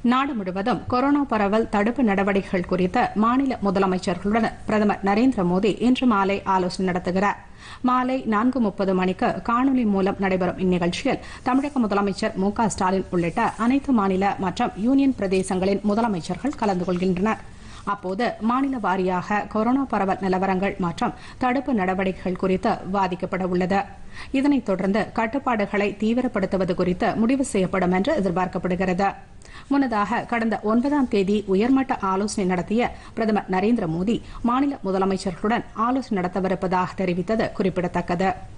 நாடு முழுவதும் கொரோனா பரவல் தடுப்பு நடவடிக்கைகள் குறித்து மாநில முதலமைச்சர்களுடன் பிரதமர் நரேந்திர மோடி இன்று மாலை ஆலோசனை நடத்துகிறார் மாலை நான்கு முப்பது மணிக்கு காணொலி மூலம் நடைபெறும் இந்நிகழ்ச்சியில் தமிழக முதலமைச்சர் மு க ஸ்டாலின் உள்ளிட்ட அனைத்து மாநில மற்றும் யூனியன் பிரதேசங்களின் முதலமைச்சர்கள் கலந்து கொள்கின்றனர் அப்போது மாநில வாரியாக கொரோனா பரவல் நிலவரங்கள் மற்றும் தடுப்பு நடவடிக்கைகள் குறித்து விவாதிக்கப்பட உள்ளது இதனைத் தொடர்ந்து கட்டுப்பாடுகளை தீவிரப்படுத்துவது குறித்து முடிவு செய்யப்படும் என்று எதிர்பார்க்கப்படுகிறது முன்னதாக கடந்த ஒன்பதாம் தேதி உயர்மட்ட ஆலோசனை நடத்திய பிரதமர் நரேந்திர மோடி மாநில முதலமைச்சர்களுடன் ஆலோசனை நடத்தவிருப்பதாக தெரிவித்தது குறிப்பிடத்தக்கது